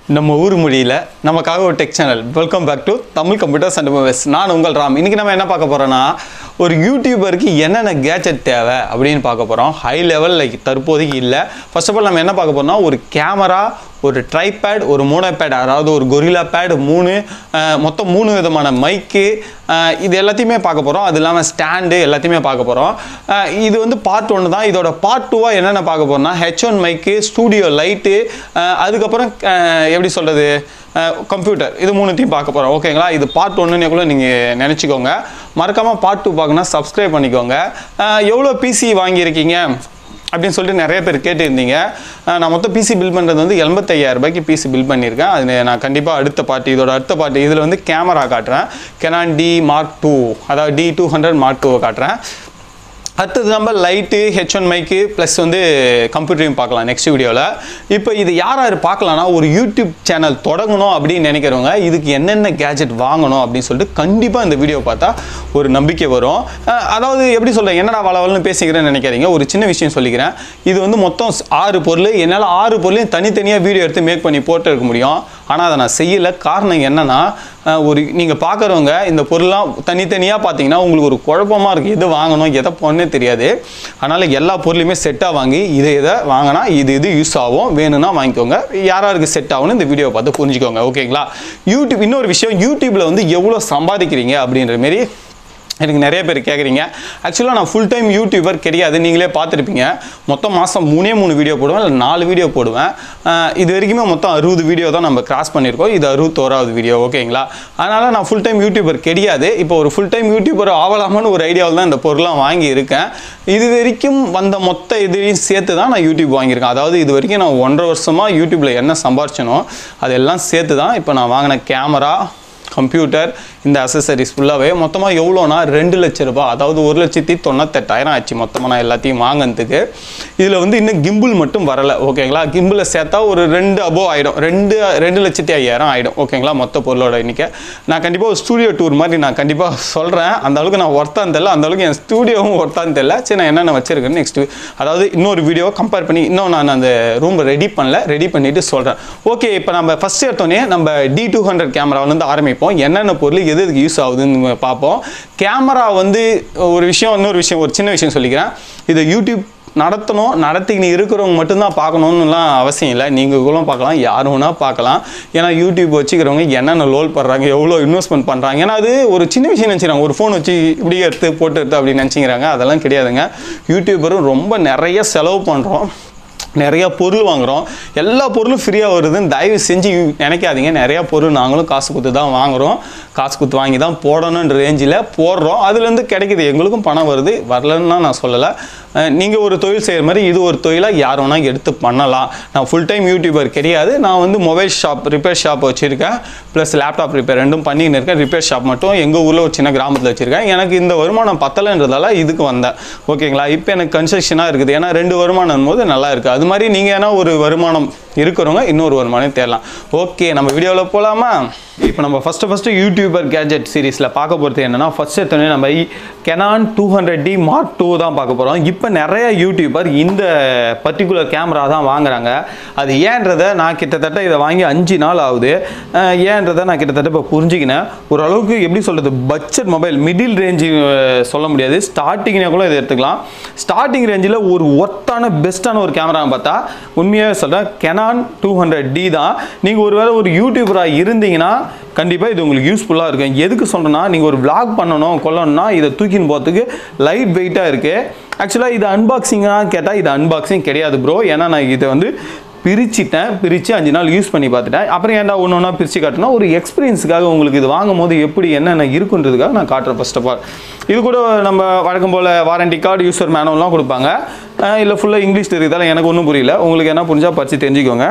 நம்ம ஊர் மொழியில் நமக்காக ஒரு tech channel welcome back to Tamil computers and movies நான் உங்கள் ராம் இன்றைக்கி நம்ம என்ன பார்க்க போகிறோன்னா ஒரு யூடியூபருக்கு என்னென்ன கேஜெட் தேவை அப்படின்னு பார்க்க போகிறோம் ஹை லெவல் லைக் தற்போதைக்கு இல்லை ஃபர்ஸ்ட் ஆஃப் ஆல் நம்ம என்ன பார்க்க போறோம்னா ஒரு கேமரா ஒரு ட்ரைபேட் ஒரு மோனோ பேட் அதாவது ஒரு கொரில்லா பேட் மூணு அஹ், மொத்தம் மூணு விதமான மைக்கு இது எல்லாத்தையுமே பார்க்க போகிறோம் அது இல்லாமல் ஸ்டாண்டு எல்லாத்தையுமே பார்க்க போகிறோம் இது வந்து பார்ட் ஒன்று தான் இதோட பார்ட் டூவாக என்னென்ன பார்க்க போகிறோம்னா H one mic studio light அதுக்கப்புறம் அஹ், எப்படி சொல்கிறது கம்ப்யூட்டர் இது மூணுத்தையும் பார்க்க போகிறோம் ஓகேங்களா இது பார்ட் ஒன்றுனே கூட நீங்கள் நினச்சிக்கோங்க மறக்காமல் பார்ட் டூ பார்க்கணும் சப்ஸ்கிரைப் பண்ணிக்கோங்க அஹ், எவ்வளோ பிசி வாங்கியிருக்கீங்க அப்படின்னு சொல்லிட்டு நிறைய பேர் கேட்டிருந்தீங்க அஹ் நான் மொத்தம் பிசி பில் பண்ணுறது வந்து எண்பத்தையாயிரம் ரூபாய்க்கு பிசி பில் பண்ணியிருக்கேன் அது நான் கண்டிப்பாக அடுத்த பார்ட்டி இதோட அடுத்த பார்ட்டி இதில் வந்து கேமரா காட்டுறேன் கெனான் டி மார்க் டூ அதாவது டி டூ ஹண்ட்ரட் மார்க் டூவை காட்டுறேன் அடுத்தது நம்ம light H one mic plus வந்து கம்ப்யூட்டரையும் பார்க்கலாம் நெக்ஸ்ட் வீடியோவில் இப்போ இது யார் யார் பார்க்கலாம்னா ஒரு யூடியூப் சேனல் தொடங்கணும் அப்படின்னு நினைக்கிறவங்க இதுக்கு என்னென்ன கேஜெட் வாங்கணும் அப்படின்னு சொல்லிட்டு கண்டிப்பாக இந்த வீடியோ பார்த்தா ஒரு நம்பிக்கை வரும் அஹ் அதாவது எப்படி சொல்கிறேன் என்னடா வளவல்னு பேசிக்கிறேன்னு நினைக்காதீங்க ஒரு சின்ன விஷயம் சொல்லிக்கிறேன் இது வந்து மொத்தம் ஆறு பொருள் என்னால் ஆறு பொருளையும் தனித்தனியாக வீடியோ எடுத்து மேக் பண்ணி போட்டு இருக்க முடியும் ஆனால் அதை நான் செய்யலை காரணம் என்னன்னா அஹ் ஒரு நீங்கள் பார்க்குறவங்க இந்த பொருள்லாம் தனித்தனியாக பார்த்தீங்கன்னா உங்களுக்கு ஒரு குழப்பமாக இருக்குது எது வாங்கணும் எதை போடனே தெரியாது அதனால் எல்லா பொருளையுமே செட்டாக வாங்கி இதை இதை வாங்கினா இது இது யூஸ் ஆகும் வேணும்னா வாங்கிக்கோங்க யாராருக்கு செட் ஆகும்னு இந்த வீடியோ பார்த்து புரிஞ்சுக்கோங்க ஓகேங்களா யூடியூப் இன்னொரு விஷயம் யூடியூப்பில் வந்து எவ்வளோ சம்பாதிக்கிறீங்க அப்படின்ற மாரி எனக்கு நிறைய பேர் கேட்குறீங்க ஆக்சுவலாக நான் ஃபுல் டைம் யூடியூபர் கிடையாது நீங்களே பார்த்துருப்பீங்க மொத்தம் மாதம் மூணே மூணு வீடியோ போடுவேன் இல்லை நாலு வீடியோ போடுவேன் அஹ் இது வரைக்குமே மொத்தம் அறுபது வீடியோ தான் நம்ம கிராஸ் பண்ணியிருக்கோம் இது அறுபத்தோராவது வீடியோ ஓகேங்களா அதனால் நான் ஃபுல் டைம் யூடியூபர் கிடையாது இப்போ ஒரு ஃபுல் டைம் யூடியூபர் ஆகலாமான்னு ஒரு ஐடியாவில் தான் இந்த பொருளாக வாங்கி இருக்கேன் இது வரைக்கும் வந்த மொத்த இதையும் சேர்த்து தான் நான் யூடியூப் வாங்கியிருக்கேன் அதாவது இது வரைக்கும் நான் ஒன்றரை வருஷமாக யூடியூப்பில் என்ன சம்பாரிச்சனோ அதெல்லாம் சேர்த்து தான் இப்போ நான் வாங்கின கேமரா கம்ப்யூட்டர் இந்த அசசரிஸ் ஃபுல்லாகவே மொத்தமாக எவ்வளோனா ரெண்டு லட்ச ரூபாய் அதாவது ஒரு லட்சத்தி தொண்ணூத்தெட்டாயிரம் ஆச்சு மொத்தமாக நான் எல்லாத்தையும் வாங்கினதுக்கு இதில் வந்து இன்னும் கிம்பிள் மட்டும் வரலை ஓகேங்களா கிம்பிளை சேர்த்தா ஒரு ரெண்டு அபோ ஆகிடும் ரெண்டு ரெண்டு லட்சத்தி ஐயாயிரம் ஆகிடும் ஓகேங்களா மொத்த பொருளோட எண்ணிக்கை நான் கண்டிப்பாக ஒரு ஸ்டூடியோ டூர் மாதிரி நான் கண்டிப்பாக சொல்கிறேன் அந்த அளவுக்கு நான் ஒர்த்தான்னு தெரியல அந்த அளவுக்கு என் ஸ்டூடியோவும் ஒர்த்தான்னு தெரியல சரி நான் என்னென்ன வச்சிருக்கேன்னு நெக்ஸ்ட் அதாவது இன்னொரு வீடியோவை கம்பேர் பண்ணி இன்னும் நான் அந்த ரூம் ரெடி பண்ணல ரெடி பண்ணிட்டு சொல்கிறேன் ஓகே இப்போ நம்ம ஃபஸ்ட் எடுத்தோடனே நம்ம டி டூ ஹண்ட்ரட் கேமராவிலேருந்து ஆரம்பிப்போம் என்னென்ன பொருள் எது எதுக்கு யூஸ் ஆகுதுன்னு நம்ம பார்ப்போம் கேமரா வந்து ஒரு விஷயம் இன்னொரு விஷயம் ஒரு சின்ன விஷயம் சொல்லிக்கிறேன் இதை யூடியூப் நடத்தணும் நடத்திக்கின்னு இருக்கிறவங்க மட்டும்தான் பார்க்கணுன்னுலாம் அவசியம் இல்லை நீங்கள் கூட பார்க்கலாம் யார் வேணால் பார்க்கலாம் ஏன்னா யூடியூப் வச்சுக்கிறவங்க என்னென்ன லோல் பண்ணுறாங்க எவ்வளோ இன்வெஸ்ட்மெண்ட் பண்ணுறாங்க ஏன்னா அது ஒரு சின்ன விஷயம் நினச்சிக்கிறாங்க ஒரு ஃபோன் வச்சு இப்படி எடுத்து போட்டு எடுத்து அப்படின்னு நினச்சிக்கிறாங்க அதெல்லாம் கிடையாதுங்க யூடியூபரும் ரொம்ப நிறைய செலவு பண்ணுறோம் நிறைய பொருள் வாங்குறோம் எல்லா பொருளும் ஃப்ரீயாக வருதுன்னு தயவு செஞ்சு நினைக்காதீங்க நிறையா பொருள் நாங்களும் காசு கொடுத்து தான் வாங்குறோம் காசு கொடுத்து வாங்கி தான் போடணுன்ற ரேஞ்சில் போடுறோம் அதுலேருந்து கிடைக்குது எங்களுக்கும் பணம் வருது வரலன்னா நான் சொல்லலை நீங்கள் ஒரு தொழில் செய்கிற மாதிரி இது ஒரு தொழிலாக யார் வேணால் எடுத்து பண்ணலாம் நான் ஃபுல் டைம் யூடியூபர் கிடையாது நான் வந்து மொபைல் ஷாப் ரிப்பேர் ஷாப் வச்சுருக்கேன் ப்ளஸ் லேப்டாப் ரிப்பேர் ரெண்டும் பண்ணின்னு இருக்கேன் ரிப்பேர் ஷாப் மட்டும் எங்கள் ஊரில் ஒரு சின்ன கிராமத்தில் வச்சுருக்கேன் எனக்கு இந்த வருமானம் பத்தலைன்றதால இதுக்கு வந்தேன் ஓகேங்களா இப்போ எனக்கு கன்ஸ்ட்ரக்ஷனாக இருக்குது ஏன்னா ரெண்டு வருமானம் போது நல்லா இருக்குது அது மாதிரி நீங்கள் ஏன்னா ஒரு வருமானம் இருக்கிறவங்க இன்னொரு வருமானம் தேடலாம் ஓகே நம்ம வீடியோவில் போகலாமா இப்போ நம்ம ஃபஸ்ட்டு ஃபஸ்ட்டு யூடியூபர் கேஜெட் சீரிஸில் பார்க்க போகிறது என்னென்னா ஃபஸ்ட் எடுத்தோடனே நம்ம Canon two hundred D mark two தான் பார்க்க போகிறோம் இப்போ நிறைய யூடியூபர் இந்த பர்டிகுலர் கேமரா தான் வாங்குறாங்க அது ஏன்றதை நான் கிட்டத்தட்ட இதை வாங்கி அஞ்சு நாள் ஆகுது அஹ் ஏன்றதை நான் கிட்டத்தட்ட இப்போ புரிஞ்சுக்கினேன் ஓரளவுக்கு எப்படி சொல்கிறது பட்ஜெட் மொபைல் மிடில் ரேஞ்சு சொல்ல முடியாது ஸ்டார்டிங்னே கூட இதை எடுத்துக்கலாம் ஸ்டார்டிங் ரேஞ்சில் ஒரு ஒர்த்தான பெஸ்ட்டான ஒரு கேமரான்னு பார்த்தா உண்மையாக சொல்கிறேன் கெனான் டூ ஹண்ட்ரட் டி தான் நீங்கள் ஒருவேளை ஒரு யூடியூபராக இருந்தீங்கன்னா கண்டிப்பாக இது உங்களுக்கு யூஸ்ஃபுல்லாக இருக்கும் எதுக்கு சொல்கிறேன்னா நீங்கள் ஒரு vlog பண்ணணும் கொல்லணும்னா இதை தூக்கின்னு போகிறதுக்கு லைட் வெயிட்டாக இருக்குது ஆக்சுவலாக இது அன்பாக்சிங்காக கேட்டால் இது அன்பாக்சிங் கிடையாது ப்ரோ ஏன்னா நான் இதை வந்து பிரிச்சிட்டேன் பிரித்து அஞ்சு நாள் யூஸ் பண்ணி பார்த்துட்டேன் அப்புறம் ஏன்டா ஒன்று ஒன்றா பிரித்து காட்டினா ஒரு எக்ஸ்பீரியன்ஸுக்காக உங்களுக்கு இது வாங்கும் போது எப்படி என்னென்ன இருக்குன்றதுக்காக நான் காட்டுறேன் ஃபர்ஸ்ட் ஆஃப் ஆல் இது கூட நம்ம வழக்கம் போல் வாரண்டி கார்டு யூசர் மேனுவல்லாம் கொடுப்பாங்க இல்லை ஃபுல்லாக இங்கிலீஷ் தெரியுதால எனக்கு ஒன்றும் புரியல உங்களுக்கு என்ன புரிஞ்சால் படித்து தெரிஞ்சுக்கோங்க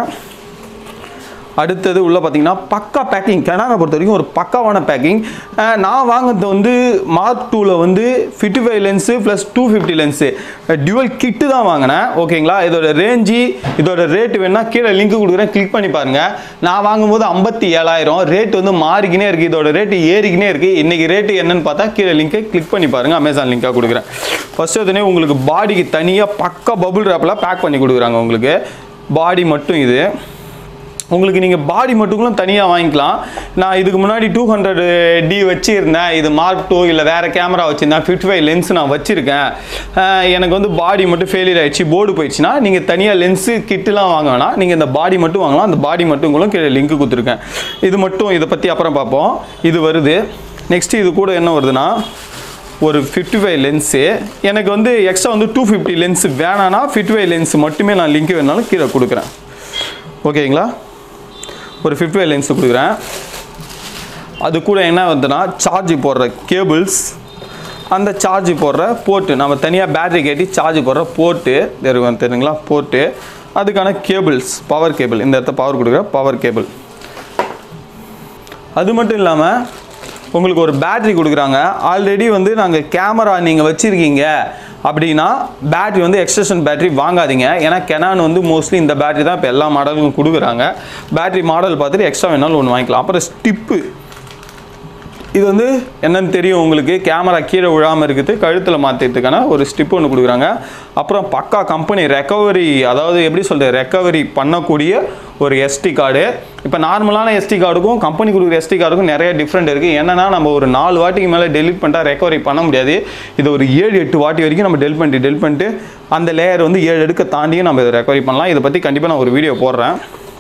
அடுத்தது உள்ள பார்த்தீங்கன்னா பக்கா பேக்கிங் கெனானை பொறுத்த வரைக்கும் ஒரு பக்காவான பேக்கிங் நான் வாங்கினது வந்து மார்க் டூவில் வந்து fifty five lens plus two fifty lens dual kit தான் வாங்கினேன் ஓகேங்களா இதோட ரேஞ்சு இதோட ரேட் வேணா கீழே லிங்க் கொடுக்குறேன் கிளிக் பண்ணி பாருங்கள் நான் வாங்கும்போது ஐம்பத்தி ஏழாயிரம் ரேட் வந்து மாறிக்கினே இருக்குது இதோட ரேட்டு ஏறிக்கினே இருக்குது இன்றைக்கி ரேட்டு என்னன்னு பார்த்தா கீழே லிங்கை கிளிக் பண்ணி பாருங்கள் அமேசான் லிங்காக கொடுக்குறேன் ஃபஸ்ட்டு எதுனே உங்களுக்கு பாடிக்கு தனியாக பக்கா பபுள் ரேப்பில் பேக் பண்ணி கொடுக்குறாங்க உங்களுக்கு பாடி மட்டும் இது உங்களுக்கு நீங்கள் பாடி மட்டும் தனியாக வாங்கிக்கலாம் நான் இதுக்கு முன்னாடி டூ ஹண்ட்ரட் டி வச்சுருந்தேன் இது மார்க் டூ இல்லை வேறு கேமரா வச்சுருந்தேன் ஃபிஃப்டி ஃபைவ் லென்ஸ் நான் வச்சுருக்கேன் அஹ் எனக்கு வந்து பாடி மட்டும் ஃபெயிலியர் ஆயிடுச்சு போர்டு போயிடுச்சுன்னா நீங்கள் தனியாக லென்ஸு கிட்டுலாம் வாங்க வேணாம் நீங்கள் இந்த பாடி மட்டும் வாங்கலாம் அந்த பாடி மட்டும் உங்களுக்கு கீழே லிங்க் கொடுத்துருக்கேன் இது மட்டும் இதை பற்றி அப்புறம் பார்ப்போம் இது வருது நெக்ஸ்ட் இது கூட என்ன வருதுன்னா ஒரு ஃபிஃப்டி ஃபைவ் லென்ஸு எனக்கு வந்து எக்ஸ்ட்ரா வந்து டூ ஃபிஃப்டி லென்ஸ் வேணான்னா ஃபிஃப்டி ஃபைவ் லென்ஸ் மட்டுமே நான் லிங்க் வேணாலும் கீழே கொடுக்குறேன் ஓகேங்களா ஒரு ஃபிஃப்டி ஃபைவ் லென்ஸ் கொடுக்குறேன் அது கூட என்ன வருதுன்னா சார்ஜ் போடுற கேபிள்ஸ் அந்த சார்ஜ் போடுற போர்ட்டு நம்ம தனியாக பேட்டரி கேட்டி சார்ஜ் போடுற போர்ட்டு தெரியும் தெரியுங்களா போர்ட்டு அதுக்கான கேபிள்ஸ் பவர் கேபிள் இந்த இடத்த பவர் கொடுக்குற பவர் கேபிள் அது மட்டும் இல்லாமல் உங்களுக்கு ஒரு பேட்டரி கொடுக்குறாங்க ஆல்ரெடி வந்து நாங்கள் கேமரா நீங்கள் வச்சுருக்கீங்க அப்படின்னா பேட்டரி வந்து எக்ஸ்டென்ஷன் பேட்டரி வாங்காதீங்க ஏன்னா கெனான் வந்து மோஸ்ட்லி இந்த பேட்டரி தான் இப்போ எல்லா மாடலுக்கும் கொடுக்குறாங்க பேட்டரி மாடல் பார்த்துட்டு எக்ஸ்ட்ரா வேணாலும் ஒன்று வாங்கிக்கலாம் அப்புறம் ஸ்டிப்பு இது வந்து என்னன்னு தெரியும் உங்களுக்கு கேமரா கீழே விழாமல் இருக்குது கழுத்தில் மாற்றிறதுக்கான ஒரு ஸ்டிப் ஒன்று கொடுக்குறாங்க அப்புறம் பக்கா கம்பெனி ரெக்கவரி அதாவது எப்படி சொல்கிறது ரெக்கவரி பண்ணக்கூடிய ஒரு எஸ்டி கார்டு இப்போ நார்மலான எஸ்டி கார்டுக்கும் கம்பெனி கொடுக்குற எஸ்டி கார்டுக்கும் நிறைய டிஃப்ரெண்ட் இருக்குது என்னன்னா நம்ம ஒரு நாலு வாட்டிக்கு மேலே டெலிட் பண்ணிட்டா ரெக்கவரி பண்ண முடியாது இது ஒரு ஏழு எட்டு வாட்டி வரைக்கும் நம்ம டெலிட் பண்ணிட்டு டெலிட் பண்ணிட்டு அந்த லேயர் வந்து ஏழு எடுக்க தாண்டியும் நம்ம இதை ரெக்கவரி பண்ணலாம் இதை பற்றி கண்டிப்பாக நான் ஒரு வீடியோ போடுறேன்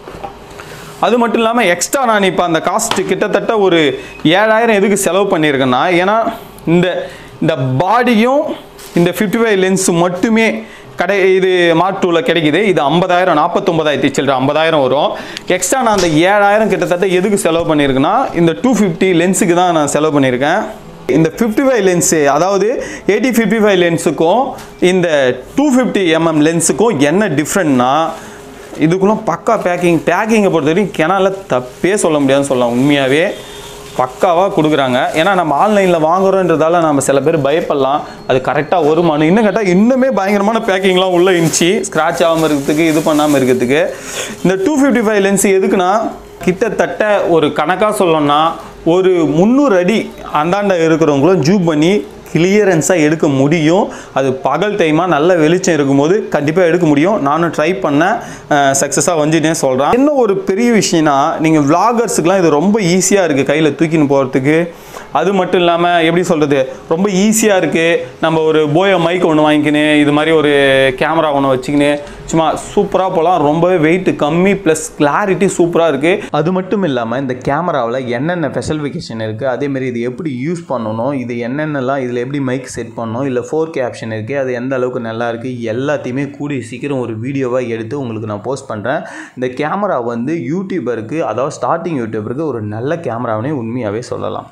அது மட்டும் இல்லாமல் எக்ஸ்ட்ரா நான் இப்போ அந்த காஸ்ட் கிட்டத்தட்ட ஒரு ஏழாயிரம் எதுக்கு செலவு பண்ணியிருக்கேன்னா ஏன்னா இந்த இந்த பாடியும் இந்த ஃபிஃப்டி ஃபைவ் லென்ஸ் மட்டுமே கடை இது மார்க் டூவில் கிடைக்குது இது ஐம்பதாயிரம் நாற்பத்தொம்பதாயிரத்தி சில்லற ஐம்பதாயிரம் வரும் எக்ஸ்ட்ரா நான் அந்த ஏழாயிரம் கிட்டத்தட்ட எதுக்கு செலவு பண்ணியிருக்கேன்னா இந்த டூ ஃபிஃப்டி லென்ஸுக்கு தான் நான் செலவு பண்ணியிருக்கேன் இந்த ஃபிஃப்டி ஃபைவ் லென்ஸு அதாவது எயிட்டி ஃபிஃப்டி ஃபைவ் லென்ஸுக்கும் இந்த டூ ஃபிஃப்டி எம்எம் லென்ஸுக்கும் என்ன டிஃப்ரெண்ட்னா இதுக்குள்ள பக்கா பேக்கிங் பேக்கிங்கை பொறுத்த வரைக்கும் கிணால தப்பே சொல்ல முடியாதுன்னு சொல்லலாம் உண்மையாகவே பக்காவாக கொடுக்குறாங்க ஏன்னா நம்ம ஆன்லைனில் வாங்குறோன்றதால நம்ம சில பேர் பயப்படலாம் அது கரெக்டாக வருமானம் இன்னும் கேட்டால் இன்னுமே பயங்கரமான பேக்கிங்லாம் உள்ளே இருந்துச்சு ஸ்க்ராட்ச் ஆகாமல் இருக்கிறதுக்கு இது பண்ணாமல் இருக்கிறதுக்கு இந்த டூ ஃபிஃப்டி ஃபைவ் லென்ஸ் எதுக்குன்னா கிட்டத்தட்ட ஒரு கணக்காக சொல்லணும்னா ஒரு முந்நூறு அடி அந்தாண்ட இருக்கிறவங்களும் ஜூம் பண்ணி கிளியரன்ஸாக எடுக்க முடியும் அது பகல் டைமாக நல்ல வெளிச்சம் இருக்கும்போது கண்டிப்பாக எடுக்க முடியும் நானும் ட்ரை பண்ணேன் சக்ஸஸாக வந்துட்டேன் சொல்கிறேன் என்ன ஒரு பெரிய விஷயம்னா நீங்கள் விளாகர்ஸுக்கெலாம் இது ரொம்ப ஈஸியாக இருக்குது கையில் தூக்கின்னு போகிறதுக்கு அது மட்டும் இல்லாமல் எப்படி சொல்கிறது ரொம்ப ஈஸியாக இருக்குது நம்ம ஒரு போயோ மைக் ஒன்று வாங்கிக்கின்னு இது மாதிரி ஒரு கேமரா ஒன்று வச்சுக்கின்னு சும்மா சூப்பராக போகலாம் ரொம்பவே வெயிட் கம்மி ப்ளஸ் கிளாரிட்டி சூப்பராக இருக்குது அது மட்டும் இல்லாமல் இந்த கேமராவில் என்னென்ன ஸ்பெஷலிஃபிகேஷன் இருக்குது அதேமாரி இது எப்படி யூஸ் பண்ணணும் இது என்னென்னலாம் இதில் எப்படி மைக் செட் பண்ணணும் இல்லை ஃபோர் கே ஆப்ஷன் இருக்குது அது எந்த அளவுக்கு நல்லா இருக்குது எல்லாத்தையுமே கூடிய சீக்கிரம் ஒரு வீடியோவாக எடுத்து உங்களுக்கு நான் போஸ்ட் பண்ணுறேன் இந்த கேமரா வந்து யூடியூபருக்கு அதாவது ஸ்டார்டிங் யூடியூபருக்கு ஒரு நல்ல கேமராவனே உண்மையாகவே சொல்லலாம்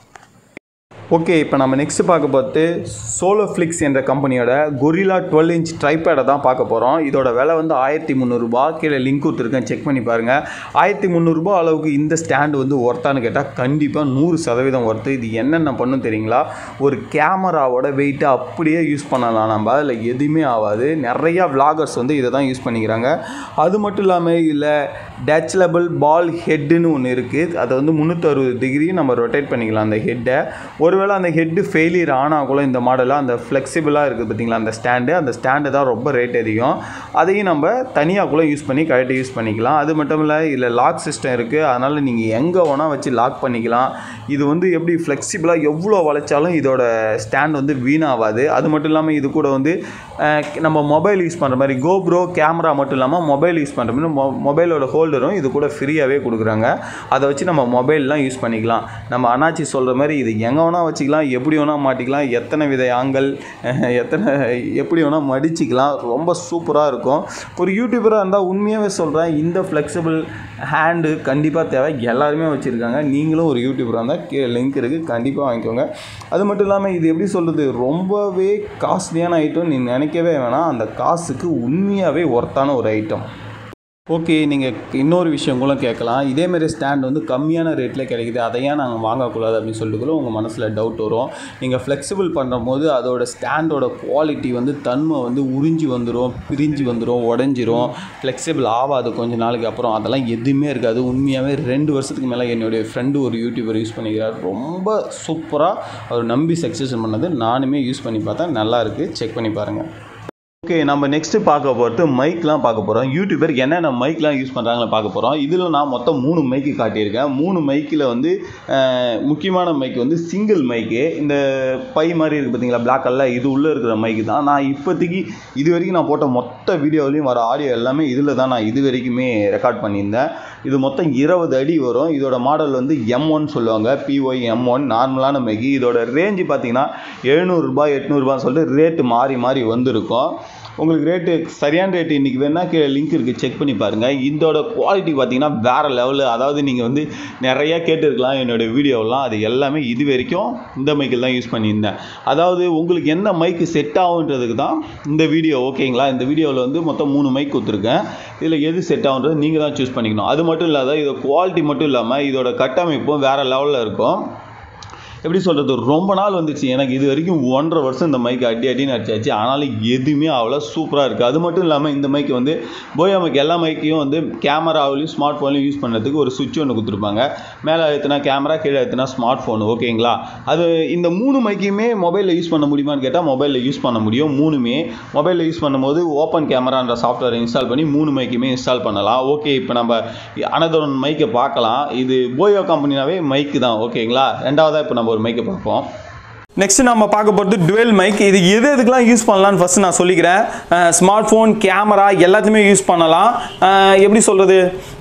ஓகே இப்போ நம்ம நெக்ஸ்ட் பார்க்க பார்த்து சோலோஃப்ளிக்ஸ் என்ற கம்பெனியோட கொரிலா டுவெல் இன்ச் ட்ரைபேடை தான் பார்க்க போகிறோம் இதோட விலை வந்து ஆயிரத்தி முந்நூறுரூபா கீழே லிங்க் கொடுத்துருக்கேன் செக் பண்ணி பாருங்கள் ஆயிரத்தி முந்நூறுரூபா அளவுக்கு இந்த ஸ்டாண்டு வந்து ஒர்த்தான்னு கேட்டால் கண்டிப்பாக நூறு சதவீதம் ஒர்த்து இது என்னென்ன பண்ணும் தெரியுங்களா ஒரு கேமராவோட வெயிட்டை அப்படியே யூஸ் பண்ணலாம் நம்ம அதில் எதுவுமே ஆகாது நிறையா விளாகர்ஸ் வந்து இதை தான் யூஸ் பண்ணிக்கிறாங்க அது மட்டும் இல்லாமல் இதில் டச்சலபிள் பால் ஹெட்டுன்னு ஒன்று இருக்குது அதை வந்து முந்நூற்றறுபது டிகிரி நம்ம ரொட்டேட் பண்ணிக்கலாம் அந்த ஹெட்டை ஒருவேளை அந்த ஹெட்டு ஃபெயிலியர் ஆனால் கூட இந்த மாடலில் அந்த ஃப்ளெக்சிபிளாக இருக்குது பார்த்தீங்களா அந்த ஸ்டாண்டு அந்த ஸ்டாண்டு தான் ரொம்ப ரேட் அதிகம் அதையும் நம்ம தனியாக கூட யூஸ் பண்ணி கழட்டி யூஸ் பண்ணிக்கலாம் அது மட்டும் இல்லை இதில் லாக் சிஸ்டம் இருக்குது அதனால் நீங்கள் எங்கே வேணால் வச்சு லாக் பண்ணிக்கலாம் இது வந்து எப்படி ஃப்ளெக்சிபிளாக எவ்வளோ வளைச்சாலும் இதோட ஸ்டாண்ட் வந்து வீணாகாது அது மட்டும் இல்லாமல் இது கூட வந்து அஹ், நம்ம மொபைல் யூஸ் பண்ணுற மாதிரி கோப்ரோ கேமரா மட்டும் இல்லாமல் மொபைல் யூஸ் பண்ணுற மாதிரி மொ மொபைலோட ஹோல்டரும் இது கூட ஃப்ரீயாகவே கொடுக்குறாங்க அதை வச்சு நம்ம மொபைல்லாம் யூஸ் பண்ணிக்கலாம் நம்ம அண்ணாச்சி சொல்கிற மாதிரி இது எங்கே வேணால் வச்சுக்கலாம் எப்படி வேணால் மாட்டிக்கலாம் எத்தனை வித ஆங்கல் எத்தனை எப்படி வேணால் மடிச்சிக்கலாம் ரொம்ப சூப்பராக இருக்கும் ஒரு யூடியூபராக இருந்தால் உண்மையாகவே சொல்கிறேன் இந்த ஃப்ளெக்சிபிள் ஹேண்டு கண்டிப்பாக தேவை எல்லாருமே வச்சுருக்காங்க நீங்களும் ஒரு யூடியூபராக இருந்தால் கீழே லிங்க் இருக்குது கண்டிப்பாக வாங்கிக்கோங்க அது மட்டும் இல்லாமல் இது எப்படி சொல்கிறது ரொம்பவே காஸ்ட்லியான ஐட்டம் நீ நினைக்கவே வேணாம் அந்த காசுக்கு உண்மையாகவே ஒர்த்தான ஒரு ஐட்டம் ஓகே நீங்கள் இன்னொரு விஷயம் கூட கேட்கலாம் இதேமாரி ஸ்டாண்ட் வந்து கம்மியான ரேட்டில் கிடைக்குது அதை ஏன் நாங்கள் வாங்கக்கூடாது அப்படின்னு சொல்லிட்டு கூட உங்கள் மனசில் டவுட் வரும் நீங்கள் ஃப்ளெக்சிபிள் பண்ணும்போது அதோட ஸ்டாண்டோட குவாலிட்டி வந்து தன்மை வந்து உறிஞ்சி வந்துடும் பிரிஞ்சு வந்துடும் உடஞ்சிரும் ஃப்ளெக்சிபிள் ஆகாது கொஞ்ச நாளுக்கு அப்புறம் அதெல்லாம் எதுவுமே இருக்காது உண்மையாகவே ரெண்டு வருஷத்துக்கு மேலே என்னுடைய ஃப்ரெண்டு ஒரு யூடியூபர் யூஸ் பண்ணிக்கிறார் ரொம்ப சூப்பராக அவர் நம்பி சக்ஸஸ் பண்ணது நானுமே யூஸ் பண்ணி பார்த்தேன் நல்லா இருக்குது செக் பண்ணி பாருங்கள் ஓகே நம்ம நெக்ஸ்ட் பார்க்க போகிறது மைக்லாம் பார்க்க போகிறோம் யூடியூபர் என்னென்ன மைக்லாம் யூஸ் பண்ணுறாங்கன்னு பார்க்க போகிறோம் இதில் நான் மொத்தம் மூணு மைக்கு காட்டியிருக்கேன் மூணு மைக்கில் வந்து அஹ், முக்கியமான மைக் வந்து சிங்கிள் மைக்கு இந்த பை மாதிரி இருக்குது பார்த்தீங்களா பிளாக் கல்ல இது உள்ளே இருக்கிற மைக்கு தான் நான் இப்போதைக்கு இது வரைக்கும் நான் போட்ட மொத்த வீடியோலையும் வர ஆடியோ எல்லாமே இதில் தான் நான் இது வரைக்குமே ரெக்கார்ட் பண்ணியிருந்தேன் இது மொத்தம் இருபது அடி வரும் இதோட மாடல் வந்து எம் ஒன் சொல்லுவாங்க பிஒய் எம் ஒன் நார்மலான மைக்கு இதோட ரேஞ்சு பார்த்தீங்கன்னா எழுநூறுபா எட்நூறுபான்னு சொல்லிட்டு ரேட்டு மாறி மாறி வந்திருக்கும் உங்களுக்கு ரேட்டு சரியான ரேட்டு இன்றைக்கி வேணால் கீழே லிங்க் இருக்குது செக் பண்ணி பாருங்கள் இதோட குவாலிட்டி பார்த்தீங்கன்னா வேறு லெவலு அதாவது நீங்கள் வந்து நிறைய கேட்டிருக்கலாம் என்னோடய வீடியோலாம் அது எல்லாமே இது வரைக்கும் இந்த மைக்கில் தான் யூஸ் பண்ணியிருந்தேன் அதாவது உங்களுக்கு என்ன மைக்கு செட் ஆகுன்றதுக்கு தான் இந்த வீடியோ ஓகேங்களா இந்த வீடியோவில் வந்து மொத்தம் மூணு மைக் கொடுத்துருக்கேன் இதில் எது செட் ஆகுன்றது நீங்கள் தான் சூஸ் பண்ணிக்கணும் அது மட்டும் இல்லாத இதோட குவாலிட்டி மட்டும் இல்லாமல் இதோட கட்டமைப்பும் வேறு லெவலில் இருக்கும் எப்படி சொல்கிறது ரொம்ப நாள் வந்துச்சு எனக்கு இது வரைக்கும் ஒன்றரை வருஷம் இந்த மைக் அடி அடின்னு அடிச்சாச்சு ஆனாலும் எதுவுமே அவ்வளோ சூப்பராக இருக்குது அது மட்டும் இல்லாமல் இந்த மைக் வந்து போயா மைக் எல்லா மைக்கையும் வந்து கேமராவிலையும் ஸ்மார்ட் ஃபோன்லையும் யூஸ் பண்ணுறதுக்கு ஒரு சுவிட்ச் ஒன்று கொடுத்துருப்பாங்க மேலே அழுத்தினா கேமரா கீழே அழுத்தினா ஸ்மார்ட் ஃபோன் ஓகேங்களா அது இந்த மூணு மைக்கையுமே மொபைலில் யூஸ் பண்ண முடியுமான்னு கேட்டால் மொபைலில் யூஸ் பண்ண முடியும் மூணுமே மொபைலில் யூஸ் பண்ணும்போது ஓப்பன் கேமரான்ற சாஃப்ட்வேர் இன்ஸ்டால் பண்ணி மூணு மைக்குமே இன்ஸ்டால் பண்ணலாம் ஓகே இப்போ நம்ம அனதர் மைக்கை பார்க்கலாம் இது போயோ கம்பெனினாவே மைக்கு தான் ஓகேங்களா ரெண்டாவதாக இப்போ நம்ம ஒரு மைக்கை பார்ப்போம் நெக்ஸ்ட் நம்ம பார்க்க போகிறது டுவெல் மைக் இது எது எதுக்கெல்லாம் யூஸ் பண்ணலாம்னு ஃபஸ்ட் நான் சொல்லிக்கிறேன் ஸ்மார்ட் ஃபோன் கேமரா எல்லாத்தையுமே யூஸ் பண்ணலாம் அஹ் எப்படி சொல்கிறது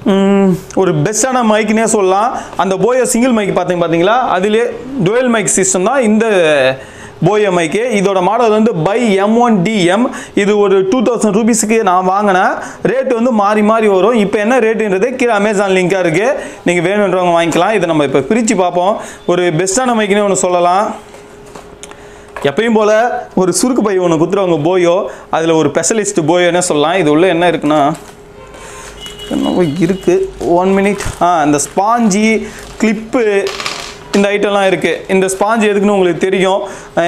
ஒரு பெஸ்ட்டான மைக்னே சொல்லலாம் அந்த போயோ சிங்கிள் மைக் பார்த்தீங்க பார்த்தீங்களா அதிலே டுவெல் மைக் சிஸ்டம் தான் இந்த போயோ மைக்கு இதோட மாடல் வந்து பை எம் ஒன் டிஎம் இது ஒரு டூ தௌசண்ட் ருபீஸுக்கு நான் வாங்கினேன் ரேட் வந்து மாறி மாறி வரும் இப்போ என்ன ரேட்டுன்றது கீழே அமேசான் லிங்காக இருக்குது நீங்கள் வேணுன்றவங்க வாங்கிக்கலாம் இதை நம்ம இப்போ பிரித்து பார்ப்போம் ஒரு பெஸ்ட்டான மைக்குன்னு ஒன்று சொல்லலாம் எப்பயும் போல் ஒரு சுருக்கு பை ஒன்று குத்துறவங்க போயோ அதில் ஒரு ஸ்பெஷலிஸ்ட் போயோன்னே சொல்லலாம் இது உள்ள என்ன இருக்குன்னா என்னவோ இருக்குது ஒன் மினிட் ஆ இந்த ஸ்பாஞ்சி கிளிப்பு இந்த ஐட்டம்லாம் இருக்குது இந்த ஸ்பாஞ்ச் எதுக்குன்னு உங்களுக்கு தெரியும்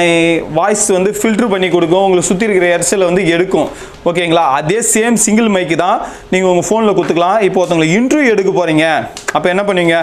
வாய்ஸ் வந்து ஃபில்ட்ரு பண்ணி கொடுக்கும் உங்களுக்கு சுற்றி இருக்கிற எரிச்சலை வந்து எடுக்கும் ஓகேங்களா அதே சேம் சிங்கிள் மைக்கு தான் நீங்கள் உங்கள் ஃபோனில் கொடுத்துக்கலாம் இப்போ ஒருத்தவங்களை இன்டர்வியூ எடுக்க போகிறீங்க அப்போ என்ன பண்ணுவீங்க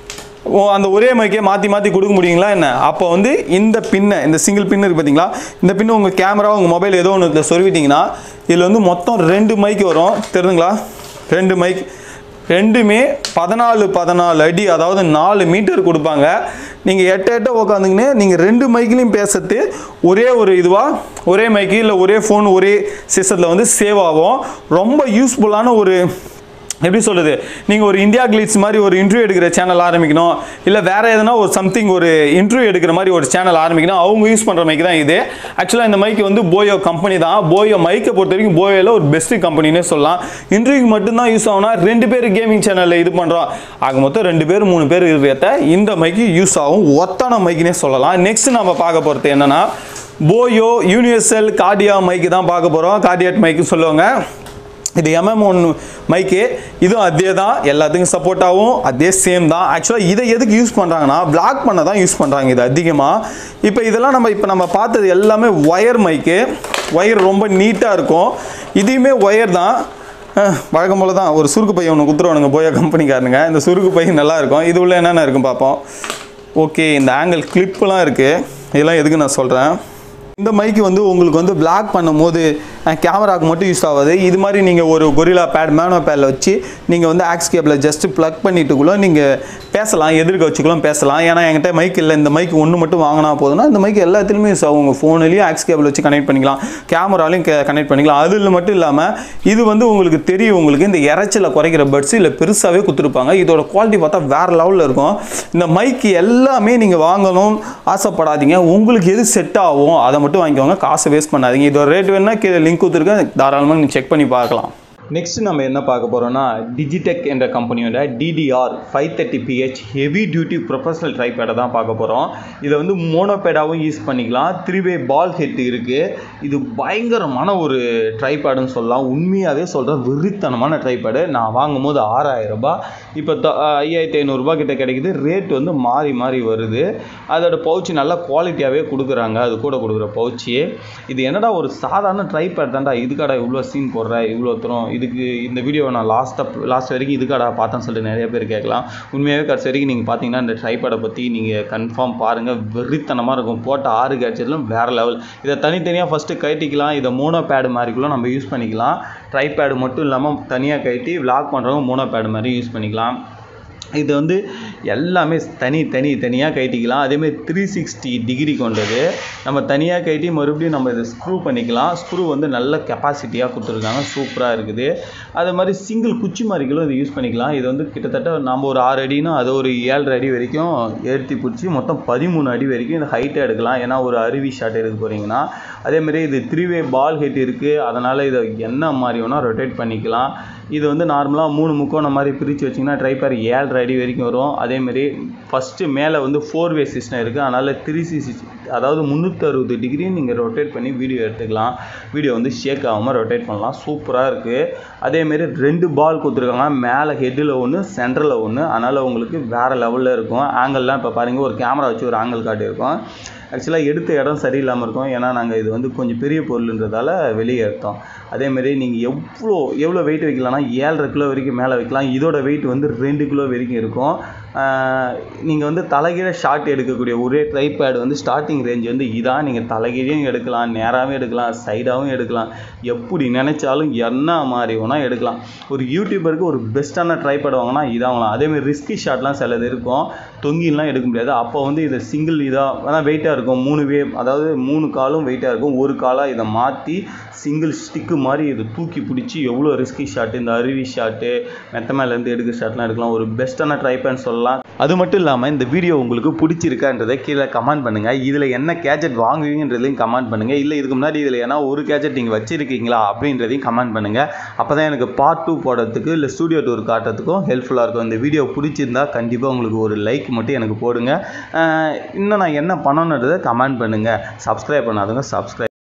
ஓ அந்த ஒரே மைக்கே மாற்றி மாற்றி கொடுக்க முடியுங்களா என்ன அப்போ வந்து இந்த பின்னை இந்த சிங்கிள் பின் இருக்குது பார்த்தீங்களா இந்த பின்னு உங்கள் கேமரா உங்கள் மொபைல் ஏதோ ஒன்று சொருவிட்டிங்கன்னா இதில் வந்து மொத்தம் ரெண்டு மைக் வரும் தெரியுதுங்களா ரெண்டு மைக் ரெண்டுமே பதினாலு பதினாலு அடி அதாவது நாலு மீட்டர் கொடுப்பாங்க நீங்கள் எட்ட எட்ட உக்காந்துங்கன்னு நீங்கள் ரெண்டு மைக்லையும் பேசுறது ஒரே ஒரு இதுவாக ஒரே மைக்கு இல்லை ஒரே ஃபோன் ஒரே சிஸ்டத்தில் வந்து சேவ் ஆகும் ரொம்ப யூஸ்ஃபுல்லான ஒரு எப்படி சொல்கிறது நீங்கள் ஒரு இந்தியா கிளிட்ஸ் மாதிரி ஒரு இன்டர்வியூ எடுக்கிற சேனல் ஆரம்பிக்கணும் இல்லை வேறு எதனா ஒரு சம்திங் ஒரு இன்டர்வியூ எடுக்கிற மாதிரி ஒரு சேனல் ஆரம்பிக்கணும் அவங்க யூஸ் பண்ணுற மைக் தான் இது ஆக்சுவலாக இந்த மைக் வந்து போயோ கம்பெனி தான் போயோ மைக்கை பொறுத்த வரைக்கும் போயோவில் ஒரு பெஸ்ட் கம்பெனினே சொல்லலாம் இன்டர்வியூக்கு மட்டும்தான் யூஸ் ஆகும்னா ரெண்டு பேர் கேமிங் சேனலில் இது பண்ணுறோம் ஆக மொத்தம் ரெண்டு பேர் மூணு பேர் இருக்கிறத இந்த மைக்கு யூஸ் ஆகும் ஒத்தான மைக்குனே சொல்லலாம் நெக்ஸ்ட் நம்ம பார்க்க போகிறது என்னென்னா போயோ யூனிவர்சல் கார்டியா மைக்கு தான் பார்க்க போகிறோம் கார்டியாட் மைக்கு சொல்லுவாங்க இது எம்எம் ஒன் மைக்கு இதுவும் அதே தான் எல்லாத்துக்கும் சப்போர்ட் ஆகும் அதே சேம் தான் ஆக்சுவலாக இதை எதுக்கு யூஸ் பண்ணுறாங்கன்னா பிளாக் பண்ண தான் யூஸ் பண்ணுறாங்க இது அதிகமாக இப்போ இதெல்லாம் நம்ம இப்போ நம்ம பார்த்தது எல்லாமே ஒயர் மைக்கு ஒயர் ரொம்ப நீட்டாக இருக்கும் இதையுமே ஒயர் தான் அஹ், வழக்கம் போல தான் ஒரு சுருக்கு பை ஒன்று குத்துருவானுங்க போயா கம்பெனிக்காரனுங்க இந்த சுருக்கு பை நல்லா இருக்கும் இது உள்ள என்னென்ன இருக்கும் பார்ப்போம் ஓகே இந்த ஆங்கிள் கிளிப்லாம் இருக்குது இதெல்லாம் எதுக்கு நான் சொல்கிறேன் இந்த மைக்கு வந்து உங்களுக்கு வந்து பிளாக் பண்ணும்போது கேமராவுக்கு மட்டும் யூஸ் ஆகாது இது மாதிரி நீங்கள் ஒரு கொரிலா பேட் மேனோ பேடில் வச்சு நீங்கள் வந்து ஆக்ஸ் கேபிளை ஜஸ்ட் ப்ளக் பண்ணிட்டுக்குள்ள நீங்கள் பேசலாம் எதிர்க்க வச்சுக்கலாம் பேசலாம் ஏன்னா என்கிட்ட மைக் இல்லை இந்த மைக் ஒன்று மட்டும் வாங்கினா போதும்னா இந்த மைக் எல்லாத்துலேயுமே யூஸ் ஆகும் உங்கள் ஃபோன்லேயும் ஆக்ஸ் கேபிள் வச்சு கனெக்ட் பண்ணிக்கலாம் கேமராலையும் கனெக்ட் பண்ணிக்கலாம் அதில் மட்டும் இல்லாமல் இது வந்து உங்களுக்கு தெரியும் உங்களுக்கு இந்த இறைச்சலை குறைக்கிற பட்ஸ் இல்லை பெருசாகவே கொடுத்துருப்பாங்க இதோட குவாலிட்டி பார்த்தா வேறு லெவலில் இருக்கும் இந்த மைக் எல்லாமே நீங்கள் வாங்கணும் ஆசைப்படாதீங்க உங்களுக்கு எது செட் ஆகும் அதை மட்டும் வாங்கிக்கோங்க காசை வேஸ்ட் பண்ணாதீங்க இதோட ரேட் வேணால் கீழே லிங்க் கொடுத்துருக்கேன் தாராளமாக நீங்கள் செக் பண்ணி பார்க்கலாம் நெக்ஸ்ட் நம்ம என்ன பார்க்க போகிறோம்னா டிஜிடெக் என்ற கம்பெனியோட DTR five thirty PH heavy duty professional ட்ரைபேடை தான் பார்க்க போகிறோம் இதை வந்து மோனோபேடாகவும் யூஸ் பண்ணிக்கலாம் த்ரீ வே பால் ஹெட் இருக்குது இது பயங்கரமான ஒரு ட்ரைபேடுன்னு சொல்லலாம் உண்மையாகவே சொல்கிறேன் வெறித்தனமான ட்ரைபேடு நான் வாங்கும் போது ஆறாயிரம் ரூபாய் இப்போ த ஐயாயிரத்தி ஐநூறுரூபா கிட்ட கிடைக்குது ரேட் வந்து மாறி மாறி வருது அதோட பவுச் நல்லா குவாலிட்டியாகவே கொடுக்குறாங்க அது கூட கொடுக்குற பவுச்சு இது என்னடா ஒரு சாதாரண ட்ரைபேட் தான்டா இதுக்காடா இவ்வளோ சீன் போடுற இவ்வளோ தூரம் இதுக்கு இந்த வீடியோவை நான் லாஸ்ட்டாக லாஸ்ட் வரைக்கும் இதுக்காடா பார்த்தேன்னு சொல்லிட்டு நிறைய பேர் கேட்கலாம் உண்மையாகவே கடைசி வரைக்கும் நீங்கள் பார்த்தீங்கன்னா இந்த ட்ரைபேடை பற்றி நீங்கள் கன்ஃபார்ம் பாருங்கள் வெறித்தனமாக இருக்கும் போட்ட ஆறு கேட்ஜெட்லும் வேறு லெவல் இதை தனித்தனியாக ஃபஸ்ட்டு கட்டிக்கலாம் இதை மோனோ பேடு மாதிரி கூட நம்ம யூஸ் பண்ணிக்கலாம் ட்ரைபேடு மட்டும் இல்லாமல் தனியாக கட்டி விளாக் பண்ணுறவங்க மோனோ பேடு மாதிரி யூஸ் பண்ணிக்கலாம் இது வந்து எல்லாமே தனி தனி தனியாக கைட்டிக்கலாம் அதேமாதிரி த்ரீ சிக்ஸ்டி டிகிரி கொண்டது நம்ம தனியாக கைட்டி மறுபடியும் நம்ம இதை ஸ்க்ரூ பண்ணிக்கலாம் ஸ்க்ரூ வந்து நல்ல கெப்பாசிட்டியாக கொடுத்துருக்காங்க சூப்பராக இருக்குது அதே மாதிரி சிங்கிள் குச்சி மாதிரிகளும் இது யூஸ் பண்ணிக்கலாம் இது வந்து கிட்டத்தட்ட நம்ம ஒரு ஆறு அடினா அது ஒரு ஏழரை அடி வரைக்கும் ஏற்றி பிடிச்சி மொத்தம் பதிமூணு அடி வரைக்கும் இந்த ஹைட்டை எடுக்கலாம் ஏன்னா ஒரு அருவி ஷாட் எடுக்க போகிறீங்கன்னா அதேமாதிரி இது த்ரீ வே பால் ஹெட் இருக்குது அதனால் இதை என்ன மாதிரி வேணால் ரொட்டேட் பண்ணிக்கலாம் இது வந்து நார்மலாக மூணு முக்கோணம் மாதிரி பிரித்து வச்சிங்கன்னா ட்ரைபேர் ஏழரை அடி வரைக்கும் வரும் அதேமாரி ஃபஸ்ட்டு மேலே வந்து ஃபோர் வே சிஸ்டம் இருக்குது அதனால் த்ரீ சிக்ஸ்டி அதாவது முந்நூற்றறுபது டிகிரி நீங்கள் ரொட்டேட் பண்ணி வீடியோ எடுத்துக்கலாம் வீடியோ வந்து ஷேக் ஆகாமல் ரொட்டேட் பண்ணலாம் சூப்பராக இருக்குது அதேமாரி ரெண்டு பால் கொடுத்துருக்காங்க மேலே ஹெட்டில் ஒன்று சென்டரில் ஒன்று அதனால் உங்களுக்கு வேறு லெவலில் இருக்கும் ஆங்கிள்லாம் இப்போ பாருங்கள் ஒரு கேமரா வச்சு ஒரு ஆங்கிள் காட்டியிருக்கோம் ஆக்சுவலாக எடுத்த இடம் சரியில்லாமல் இருக்கும் ஏன்னா நாங்கள் இது வந்து கொஞ்சம் பெரிய பொருள்ன்றதால வெளியே எடுத்தோம் அதேமாரி நீங்கள் எவ்வளோ எவ்வளோ வெயிட் வைக்கலாம்னா ஏழரை கிலோ வரைக்கும் மேலே வைக்கலாம் இதோட வெயிட் வந்து ரெண்டு கிலோ வரைக்கும் இருக்கும் நீங்கள் வந்து தலைகீழ ஷார்ட் எடுக்கக்கூடிய ஒரே ட்ரைபேட் வந்து ஸ்டார்டிங் ரேஞ்ச் வந்து இதான் நீங்கள் தலைகீழையும் எடுக்கலாம் நேராகவும் எடுக்கலாம் சைடாகவும் எடுக்கலாம் எப்படி நினைச்சாலும் என்ன மாதிரி வேணால் எடுக்கலாம் ஒரு யூடியூபருக்கு ஒரு பெஸ்ட்டான ட்ரைபேட் வாங்கினா இதான் வாங்கலாம் அதேமாதிரி ரிஸ்கி ஷாட்லாம் சிலது இருக்கும் தொங்கிலாம் எடுக்க முடியாது அப்போ வந்து இதை சிங்கிள் இதாக ஆனால் வெயிட்டாக இருக்கும் மூணு வே அதாவது மூணு காலும் வெயிட்டாக இருக்கும் ஒரு காலாக இதை மாற்றி சிங்கிள் ஸ்டிக்கு மாதிரி இதை தூக்கி பிடிச்சி எவ்வளோ ரிஸ்கி ஷாட்டு இந்த அருவி ஷாட்டு மெத்த மேலேருந்து எடுக்க ஷாட்லாம் எடுக்கலாம் ஒரு பெஸ்ட்டான ட்ரைபேன்னு சொல்லலாம் அது மட்டும் இல்லாமல் இந்த வீடியோ உங்களுக்கு பிடிச்சிருக்கான்றதை கீழே கமெண்ட் பண்ணுங்கள் இதில் என்ன கேஜெட் வாங்குவீங்கன்றதையும் கமெண்ட் பண்ணுங்கள் இல்லை இதுக்கு முன்னாடி இதில் ஏன்னா ஒரு கேஜெட் நீங்கள் வச்சிருக்கீங்களா அப்படின்றதையும் கமெண்ட் பண்ணுங்கள் அப்போ தான் எனக்கு பார்ட் டூ போடுறதுக்கு இல்லை ஸ்டூடியோ டூர் காட்டுறதுக்கும் ஹெல்ப்ஃபுல்லாக இருக்கும் இந்த வீடியோ பிடிச்சிருந்தா கண்டிப்பாக உங்களுக்கு ஒரு லைக் மட்டும் எனக்கு போடுங்க அஹ் இன்னும் நான் என்ன பண்ணணுன்றதை கமெண்ட் பண்ணுங்கள் சப்ஸ்கிரைப் பண்ணாதவங்க சப்ஸ்கிரைப்